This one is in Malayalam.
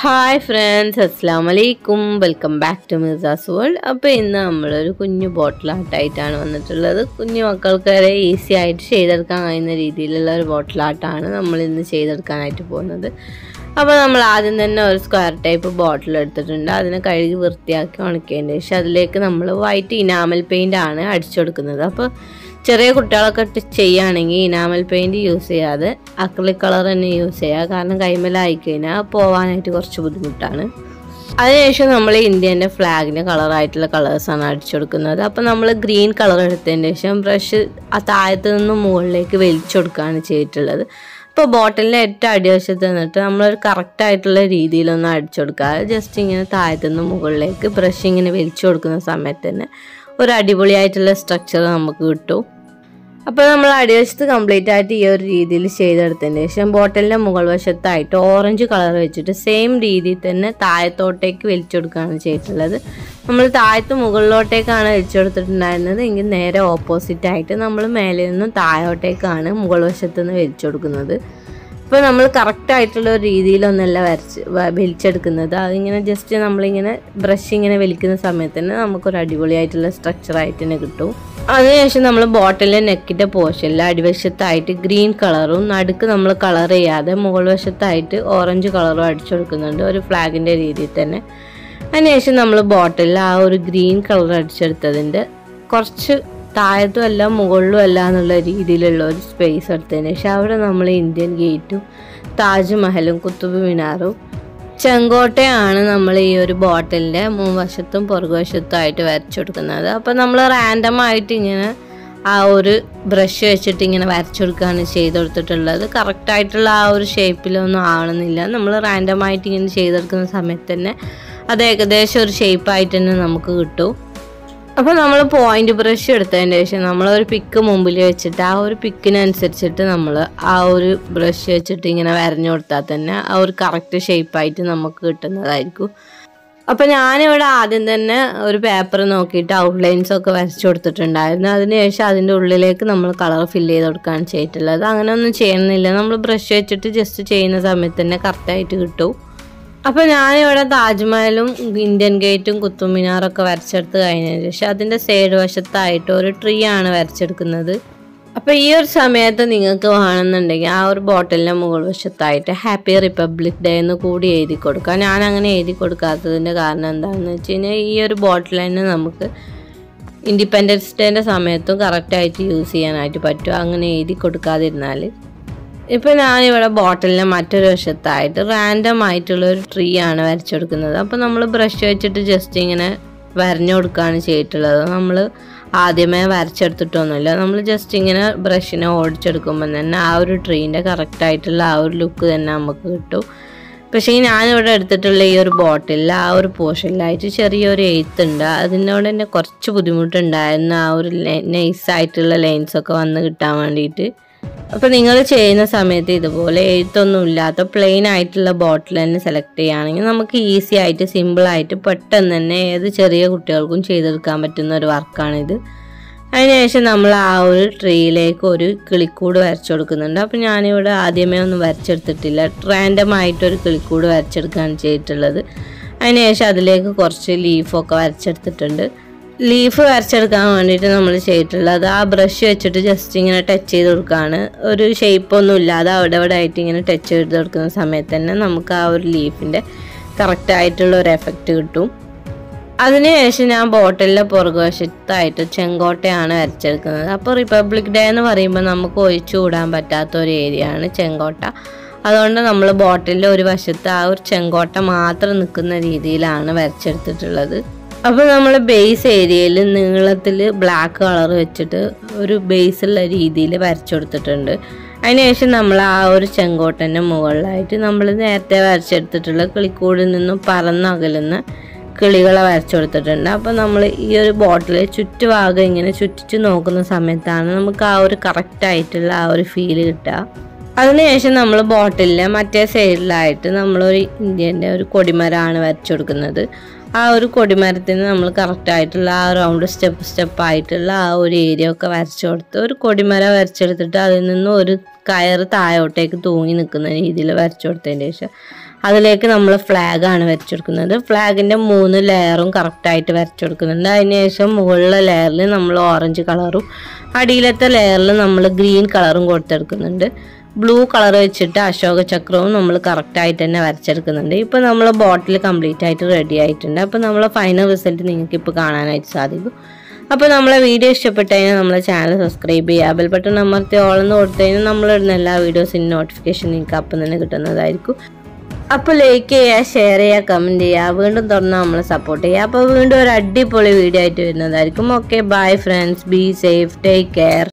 ഹായ് ഫ്രണ്ട്സ് അസ്സാം വലൈക്കും welcome back to Mirza's world അപ്പോൾ ഇന്ന് നമ്മളൊരു കുഞ്ഞു ബോട്ടിൽ ആർട്ടായിട്ടാണ് വന്നിട്ടുള്ളത് കുഞ്ഞു മക്കൾക്ക് വരെ ഈസി ആയിട്ട് ചെയ്തെടുക്കാൻ കഴിയുന്ന രീതിയിലുള്ള ഒരു ബോട്ടിൽ ആർട്ടാണ് നമ്മൾ ഇന്ന് ചെയ്തെടുക്കാനായിട്ട് പോകുന്നത് അപ്പോൾ നമ്മൾ ആദ്യം തന്നെ ഒരു സ്ക്വയർ ടൈപ്പ് ബോട്ടിൽ എടുത്തിട്ടുണ്ട് അതിനെ കഴുകി വൃത്തിയാക്കി ഉണക്കിയതിന് ശേഷം അതിലേക്ക് നമ്മൾ വൈറ്റ് ഇനാമൽ പെയിൻ്റ് ആണ് അടിച്ചു കൊടുക്കുന്നത് അപ്പോൾ ചെറിയ കുട്ടികളൊക്കെ ഇട്ട് ചെയ്യുകയാണെങ്കിൽ ഇനാമൽ പെയിൻറ് യൂസ് ചെയ്യാതെ അക്രിലിക് കളർ തന്നെ യൂസ് ചെയ്യുക കാരണം കൈമലായി കഴിഞ്ഞാൽ പോവാനായിട്ട് കുറച്ച് ബുദ്ധിമുട്ടാണ് അതിനുശേഷം നമ്മൾ ഇന്ത്യൻ്റെ ഫ്ലാഗിൻ്റെ കളറായിട്ടുള്ള കളേഴ്സാണ് അടിച്ചു കൊടുക്കുന്നത് അപ്പോൾ നമ്മൾ ഗ്രീൻ കളർ എടുത്തതിന് ശേഷം ബ്രഷ് ആ താഴത്ത് നിന്ന് മുകളിലേക്ക് വലിച്ചു കൊടുക്കുകയാണ് ചെയ്തിട്ടുള്ളത് ഇപ്പോൾ ബോട്ടിലിൻ്റെ ഏറ്റവും അടിവശത്ത് നിന്നിട്ട് നമ്മളൊരു കറക്റ്റായിട്ടുള്ള രീതിയിലൊന്നും അടിച്ചു കൊടുക്കാതെ ജസ്റ്റ് ഇങ്ങനെ താഴത്തു നിന്ന് മുകളിലേക്ക് ബ്രഷ് ഇങ്ങനെ വലിച്ചു കൊടുക്കുന്ന സമയത്ത് തന്നെ ഒരു അടിപൊളിയായിട്ടുള്ള സ്ട്രക്ചർ നമുക്ക് കിട്ടും അപ്പോൾ നമ്മൾ അടിവശത്ത് കംപ്ലീറ്റ് ആയിട്ട് ഈ ഒരു രീതിയിൽ ചെയ്തെടുത്തതിന് ശേഷം ബോട്ടിലിൻ്റെ മുകൾ വശത്തായിട്ട് ഓറഞ്ച് കളർ വെച്ചിട്ട് സെയിം രീതിയിൽ തന്നെ താഴത്തോട്ടേക്ക് വലിച്ചു കൊടുക്കുകയാണ് ചെയ്തിട്ടുള്ളത് നമ്മൾ താഴത്ത് മുകളിലോട്ടേക്കാണ് വലിച്ചു കൊടുത്തിട്ടുണ്ടായിരുന്നത് എങ്കിൽ നേരെ ഓപ്പോസിറ്റ് ആയിട്ട് നമ്മൾ മേലെ നിന്നും താഴോട്ടേക്കാണ് മുകൾ വശത്ത് നിന്ന് വലിച്ചു കൊടുക്കുന്നത് ഇപ്പോൾ നമ്മൾ കറക്റ്റ് ആയിട്ടുള്ള ഒരു രീതിയിലൊന്നല്ല വരച്ച് വ- വലിച്ചെടുക്കുന്നത് അതിങ്ങനെ ജസ്റ്റ് നമ്മളിങ്ങനെ ബ്രഷ് ഇങ്ങനെ വലിക്കുന്ന സമയത്ത് തന്നെ നമുക്കൊരു അടിപൊളിയായിട്ടുള്ള സ്ട്രക്ചറായിട്ട് തന്നെ കിട്ടും അതിനുശേഷം നമ്മൾ ബോട്ടിലെ നെക്കിൻ്റെ പോർഷനിൽ അടിവശത്തായിട്ട് ഗ്രീൻ കളറും നടുക്ക് നമ്മൾ കളർ ചെയ്യാതെ മുകൾ വശത്തായിട്ട് ഓറഞ്ച് കളറും അടിച്ചു കൊടുക്കുന്നുണ്ട് ഒരു ഫ്ലാഗിൻ്റെ രീതിയിൽ തന്നെ അതിനുശേഷം നമ്മൾ ബോട്ടിലിൽ ആ ഒരു ഗ്രീൻ കളർ അടിച്ചെടുത്തതിൻ്റെ കുറച്ച് താഴത്തും അല്ല മുകളിലും അല്ല എന്നുള്ള രീതിയിലുള്ള ഒരു സ്പേസ് എടുത്തതിന് ശേഷം അവിടെ നമ്മൾ ഇന്ത്യൻ ഗേറ്റും താജ്മഹലും കുത്തുബ് മിനാറും ചെങ്കോട്ടയാണ് നമ്മൾ ഈ ഒരു ബോട്ടിലിൻ്റെ മുൻവശത്തും പുറകുവശത്തും ആയിട്ട് വരച്ചു കൊടുക്കുന്നത് അപ്പോൾ നമ്മൾ റാൻഡം ആയിട്ട് ഇങ്ങനെ ആ ഒരു ബ്രഷ് വെച്ചിട്ട് ഇങ്ങനെ വരച്ചു കൊടുക്കുകയാണ് ചെയ്ത് കൊടുത്തിട്ടുള്ളത് കറക്റ്റായിട്ടുള്ള ആ ഒരു ഷേപ്പിലൊന്നും ആവണമെന്നില്ല നമ്മൾ റാൻഡം ആയിട്ട് ഇങ്ങനെ ചെയ്തെടുക്കുന്ന സമയത്ത് തന്നെ അത് ഏകദേശം ഒരു ഷേപ്പായിട്ട് തന്നെ നമുക്ക് കിട്ടും അപ്പോൾ നമ്മൾ പോയിന്റ് ബ്രഷ് എടുത്തതിന് ശേഷം നമ്മൾ ഒരു പിക്ക് മുമ്പിൽ വെച്ചിട്ട് ആ ഒരു പിക്കിനനുസരിച്ചിട്ട് നമ്മൾ ആ ഒരു ബ്രഷ് വെച്ചിട്ട് ഇങ്ങനെ വരഞ്ഞു കൊടുത്താൽ തന്നെ ആ ഒരു കറക്റ്റ് ഷേപ്പായിട്ട് നമുക്ക് കിട്ടുന്നതായിരിക്കും അപ്പോൾ ഞാനിവിടെ ആദ്യം തന്നെ ഒരു പേപ്പർ നോക്കിയിട്ട് ഔട്ട്ലൈൻസ് ഒക്കെ വരച്ചു കൊടുത്തിട്ടുണ്ടായിരുന്നു അതിനുശേഷം അതിൻ്റെ ഉള്ളിലേക്ക് നമ്മൾ കളർ ഫില്ല് ചെയ്ത് കൊടുക്കുകയാണ് ചെയ്തിട്ടുള്ളത് അങ്ങനെ ഒന്നും ചെയ്യണമെന്നില്ല നമ്മൾ ബ്രഷ് വെച്ചിട്ട് ജസ്റ്റ് ചെയ്യുന്ന സമയത്ത് തന്നെ കറക്റ്റായിട്ട് കിട്ടും അപ്പോൾ ഞാനിവിടെ താജ്മഹലും ഇന്ത്യൻ ഗേറ്റും കുത്തുമിനാറൊക്കെ വരച്ചെടുത്ത് കഴിഞ്ഞതിന് ശേഷം അതിൻ്റെ സൈഡ് വശത്തായിട്ട് ഒരു ട്രീ ആണ് വരച്ചെടുക്കുന്നത് അപ്പോൾ ഈ ഒരു സമയത്ത് നിങ്ങൾക്ക് വേണമെന്നുണ്ടെങ്കിൽ ആ ഒരു ബോട്ടിലിൻ്റെ മുകൾ വശത്തായിട്ട് ഹാപ്പി റിപ്പബ്ലിക് ഡേ എന്ന് കൂടി എഴുതി കൊടുക്കുക ഞാൻ അങ്ങനെ എഴുതി കൊടുക്കാത്തതിൻ്റെ കാരണം എന്താണെന്ന് വെച്ച് കഴിഞ്ഞാൽ ഈ ഒരു ബോട്ടിൽ തന്നെ നമുക്ക് ഇൻഡിപെൻഡൻസ് ഡേൻ്റെ സമയത്തും കറക്റ്റായിട്ട് യൂസ് ചെയ്യാനായിട്ട് പറ്റും അങ്ങനെ എഴുതി കൊടുക്കാതിരുന്നാൽ ഇപ്പം ഞാനിവിടെ ബോട്ടിലിൻ്റെ മറ്റൊരു വശത്തായിട്ട് റാൻഡം ആയിട്ടുള്ള ഒരു ട്രീ ആണ് വരച്ചു കൊടുക്കുന്നത് അപ്പോൾ നമ്മൾ ബ്രഷ് വെച്ചിട്ട് ജസ്റ്റ് ഇങ്ങനെ വരഞ്ഞു കൊടുക്കുകയാണ് ചെയ്തിട്ടുള്ളത് നമ്മൾ ആദ്യമേ വരച്ചെടുത്തിട്ടൊന്നുമില്ല നമ്മൾ ജസ്റ്റ് ഇങ്ങനെ ബ്രഷിനെ ഓടിച്ചെടുക്കുമ്പോൾ തന്നെ ആ ഒരു ട്രീൻ്റെ കറക്റ്റായിട്ടുള്ള ആ ഒരു ലുക്ക് തന്നെ നമുക്ക് കിട്ടും പക്ഷേ ഈ ഞാനിവിടെ എടുത്തിട്ടുള്ള ഈ ഒരു ബോട്ടിലിൽ ആ ഒരു പോർഷനിലായിട്ട് ചെറിയൊരു എയ്ത്ത് ഉണ്ട് അതിനോട് തന്നെ കുറച്ച് ബുദ്ധിമുട്ടുണ്ടായിരുന്നു ആ ഒരു നൈസായിട്ടുള്ള ലൈൻസൊക്കെ വന്ന് കിട്ടാൻ വേണ്ടിയിട്ട് അപ്പോൾ നിങ്ങൾ ചെയ്യുന്ന സമയത്ത് ഇതുപോലെ എഴുത്തൊന്നും ഇല്ലാത്ത പ്ലെയിൻ ആയിട്ടുള്ള ബോട്ടിൽ തന്നെ സെലക്ട് ചെയ്യുകയാണെങ്കിൽ നമുക്ക് ഈസി ആയിട്ട് സിമ്പിൾ ആയിട്ട് പെട്ടെന്ന് തന്നെ ഏത് ചെറിയ കുട്ടികൾക്കും ചെയ്തെടുക്കാൻ പറ്റുന്ന ഒരു വർക്കാണിത് അതിനുശേഷം നമ്മൾ ആ ഒരു ട്രീയിലേക്ക് ഒരു കിളിക്കൂട് വരച്ചു കൊടുക്കുന്നുണ്ട് അപ്പോൾ ഞാനിവിടെ ആദ്യമേ ഒന്നും വരച്ചെടുത്തിട്ടില്ല റാൻഡം ആയിട്ടൊരു കിളിക്കൂട് വരച്ചെടുക്കുകയാണ് ചെയ്തിട്ടുള്ളത് അതിനുശേഷം അതിലേക്ക് കുറച്ച് ലീഫൊക്കെ വരച്ചെടുത്തിട്ടുണ്ട് ലീഫ് വരച്ചെടുക്കാൻ വേണ്ടിയിട്ട് നമ്മൾ ചെയ്തിട്ടുള്ളത് ആ ബ്രഷ് വെച്ചിട്ട് ജസ്റ്റ് ഇങ്ങനെ ടച്ച് ചെയ്ത് കൊടുക്കുകയാണ് ഒരു ഷേപ്പൊന്നും ഇല്ലാതെ അവിടെ അവിടെ ആയിട്ട് ഇങ്ങനെ ടച്ച് ചെയ്ത് കൊടുക്കുന്ന സമയത്ത് തന്നെ നമുക്ക് ആ ഒരു ലീഫിൻ്റെ കറക്റ്റായിട്ടുള്ള ഒരു എഫക്റ്റ് കിട്ടും അതിനുശേഷം ഞാൻ ബോട്ടിലിൻ്റെ പുറകുവശത്തായിട്ട് ചെങ്കോട്ടയാണ് വരച്ചെടുക്കുന്നത് അപ്പോൾ റിപ്പബ്ലിക് ഡേ എന്ന് പറയുമ്പോൾ നമുക്ക് ഒഴിച്ചു കൂടാൻ പറ്റാത്ത ഒരു ഏരിയ ആണ് ചെങ്കോട്ട അതുകൊണ്ട് നമ്മൾ ബോട്ടിലിൻ്റെ ഒരു വശത്ത് ആ ഒരു ചെങ്കോട്ട മാത്രം നിൽക്കുന്ന രീതിയിലാണ് വരച്ചെടുത്തിട്ടുള്ളത് അപ്പോൾ നമ്മൾ ബേസ് ഏരിയയിൽ നീളത്തിൽ ബ്ലാക്ക് കളർ വെച്ചിട്ട് ഒരു ബേസുള്ള രീതിയിൽ വരച്ചു കൊടുത്തിട്ടുണ്ട് അതിനുശേഷം നമ്മൾ ആ ഒരു ചെങ്കോട്ടൻ്റെ മുകളിലായിട്ട് നമ്മൾ നേരത്തെ വരച്ചെടുത്തിട്ടുള്ള കിളിക്കൂടിൽ നിന്നും പറന്നകലുന്ന കിളികളെ വരച്ചു കൊടുത്തിട്ടുണ്ട് അപ്പോൾ നമ്മൾ ഈ ഒരു ബോട്ടിൽ ചുറ്റുഭാഗം ഇങ്ങനെ ചുറ്റിച്ച് നോക്കുന്ന സമയത്താണ് നമുക്ക് ആ ഒരു കറക്റ്റ് ആയിട്ടുള്ള ആ ഒരു ഫീല് കിട്ടുക അതിനുശേഷം നമ്മൾ ബോട്ടിലിലെ മറ്റേ സൈഡിലായിട്ട് നമ്മളൊരു ഇന്ത്യൻ്റെ ഒരു കൊടിമരമാണ് വരച്ചു കൊടുക്കുന്നത് ആ ഒരു കൊടിമരത്തിന് നമ്മൾ കറക്റ്റ് ആയിട്ടുള്ള ആ റൗണ്ട് സ്റ്റെപ്പ് സ്റ്റെപ്പ് ആയിട്ടുള്ള ആ ഒരു ഏരിയ ഒക്കെ വരച്ചു കൊടുത്ത് ഒരു കൊടിമര വരച്ചെടുത്തിട്ട് അതിൽ നിന്ന് ഒരു കയറ് താഴോട്ടേക്ക് തൂങ്ങി നിൽക്കുന്ന രീതിയിൽ വരച്ചു കൊടുത്തതിന് ശേഷം അതിലേക്ക് നമ്മൾ ഫ്ലാഗാണ് വരച്ചെടുക്കുന്നത് ഫ്ലാഗിൻ്റെ മൂന്ന് ലെയറും കറക്റ്റായിട്ട് വരച്ചെടുക്കുന്നുണ്ട് അതിനുശേഷം മുകളിലെ ലെയറിൽ നമ്മൾ ഓറഞ്ച് കളറും അടിയിലത്തെ ലെയറിൽ നമ്മൾ ഗ്രീൻ കളറും കൊടുത്തെടുക്കുന്നുണ്ട് ബ്ലൂ കളർ വെച്ചിട്ട് അശോക ചക്രവും നമ്മൾ കറക്റ്റായിട്ട് തന്നെ വരച്ചെടുക്കുന്നുണ്ട് ഇപ്പോൾ നമ്മൾ ബോട്ടിൽ കംപ്ലീറ്റ് ആയിട്ട് റെഡി ആയിട്ടുണ്ട് അപ്പോൾ നമ്മളെ ഫൈനൽ റിസൾട്ട് നിങ്ങൾക്ക് ഇപ്പോൾ കാണാനായിട്ട് സാധിക്കും അപ്പോൾ നമ്മളെ വീഡിയോ ഇഷ്ടപ്പെട്ട് കഴിഞ്ഞാൽ നമ്മളെ ചാനൽ സബ്സ്ക്രൈബ് ചെയ്യുക ബെൽ ബട്ടൺ അമർത്തി ഓളെന്ന് കൊടുത്തു കഴിഞ്ഞാൽ നമ്മളിടുന്ന എല്ലാ വീഡിയോസിൻ്റെ നോട്ടിഫിക്കേഷൻ നിങ്ങൾക്ക് അപ്പം തന്നെ കിട്ടുന്നതായിരിക്കും അപ്പോൾ ലൈക്ക് ചെയ്യുക ഷെയർ ചെയ്യുക കമൻറ്റ് ചെയ്യുക വീണ്ടും തുറന്ന് നമ്മളെ സപ്പോർട്ട് ചെയ്യുക അപ്പോൾ വീണ്ടും ഒരു അടിപൊളി വീഡിയോ ആയിട്ട് വരുന്നതായിരിക്കും okay bye friends be safe take care